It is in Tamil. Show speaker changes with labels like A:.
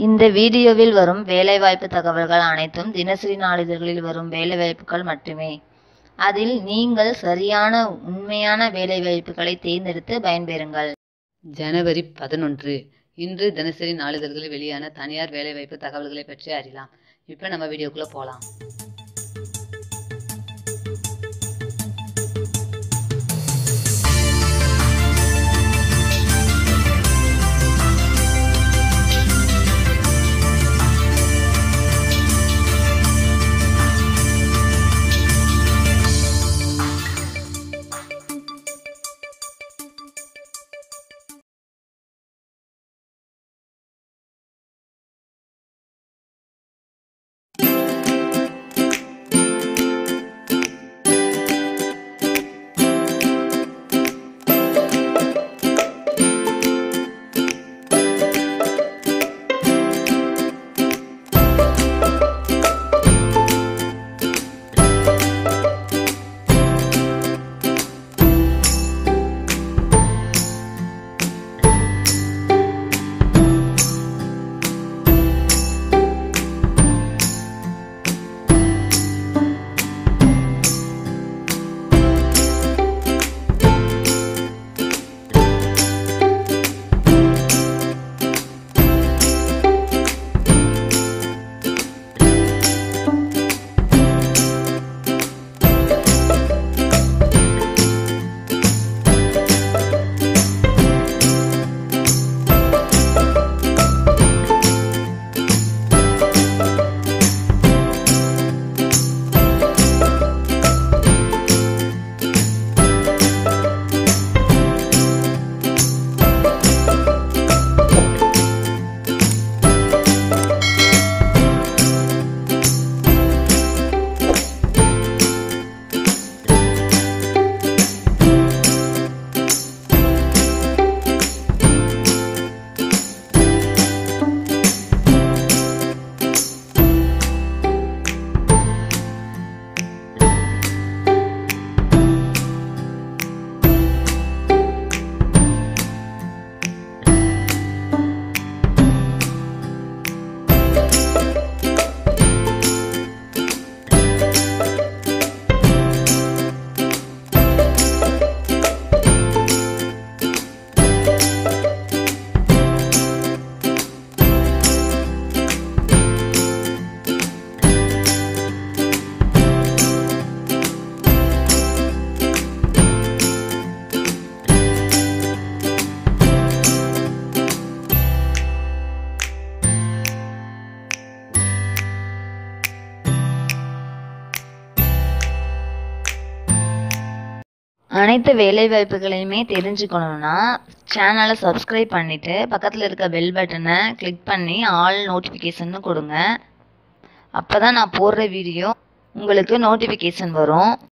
A: இந்த வீடியோவில் வரும் வேலைவாய்ப்பு தகவல்கள் அனைத்தும் தினசரி நாளிதழ்களில் வரும் வேலைவாய்ப்புகள் மட்டுமே அதில் நீங்கள் சரியான உண்மையான வேலைவாய்ப்புகளை தேர்ந்தெடுத்து பயன்பெறுங்கள்
B: ஜனவரி பதினொன்று இன்று தினசரி நாளிதழ்களில் வெளியான தனியார் வேலைவாய்ப்பு தகவல்களை பற்றி அறியலாம் இப்போ நம்ம வீடியோக்குள்ளே போகலாம்
A: அனைத்து வேலைவாய்ப்புகளையுமே தெரிஞ்சுக்கணுன்னா சேனலை சப்ஸ்கிரைப் பண்ணிவிட்டு பக்கத்தில் இருக்க பெல் பட்டனை கிளிக் பண்ணி ஆல் நோட்டிஃபிகேஷன் கொடுங்க அப்போ தான் நான் போடுற வீடியோ உங்களுக்கு நோட்டிஃபிகேஷன் வரும்